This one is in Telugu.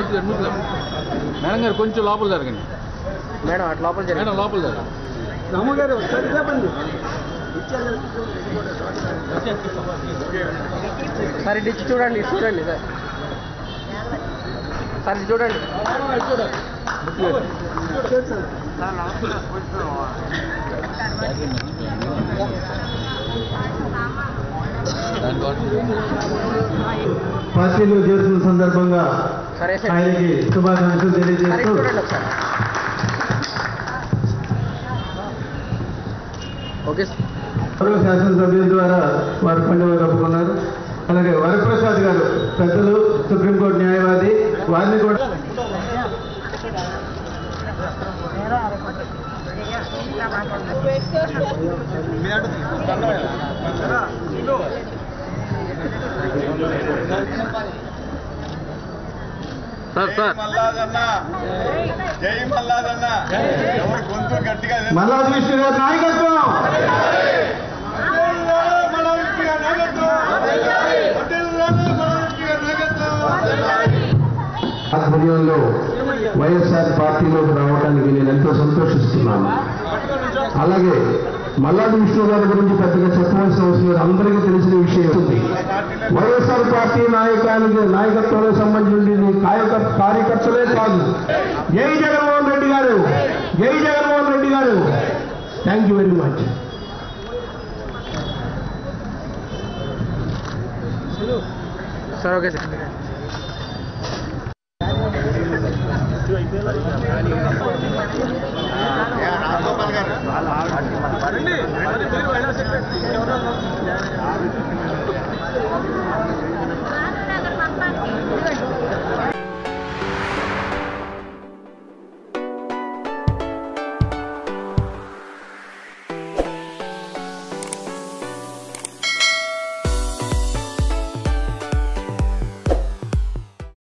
ఇటు జరగండి, ముందుకు రండి. మేడం గారు కొంచెం లోపల జరగండి మేడం అటు లోపల మేడం జరగండి లోపల జరగండి రామగారు ఒకసారి చెప్పండి సార్ ఇటు ఇచ్చి చూడండి ఇటు చూడండి సార్ సార్ ఇటు చూడండి పార్టీలో చేరుతున్న సందర్భంగా సరే సార్ ఆయనకి శుభాకాంక్షలు సార్ ఇటు తెలియజేస్తూ చూడండి ఒకసారి ఓకే సార్ గౌరవ శాసనసభ్యుల ద్వారా వారు పండుగ కప్పుకున్నారు అలాగే వరప్రసాద్ గారు పెద్దలు సుప్రీంకోర్టు న్యాయవాది వారిని కూడా సార్ సార్ మల్లాదన్న జై మల్లాదన్న ఎవరి గొంతు గట్టిగా మల్లా విష్ణు గారి నాయకత్వం ఆధ్వర్యంలో వైఎస్ఆర్ పార్టీలోకి రావడానికి నేను ఎంతో సంతోషిస్తున్నాను అలాగే మల్లాది విష్ణు గారి గురించి పెద్దగా చెప్పవలసిన అవసరం లేదు అందరికీ తెలిసిన విషయం ఉంది వైఎస్ఆర్ పార్టీ నాయకానికి నాయకత్వానికి సంబంధించి కాయక కార్యకర్తలే కాదు జై జగన్మోహన్ రెడ్డి గారు జై జగన్మోహన్ రెడ్డి గారు thank you very much sir okay sir Rajagopal గారు రాజనగర్ పంపాలి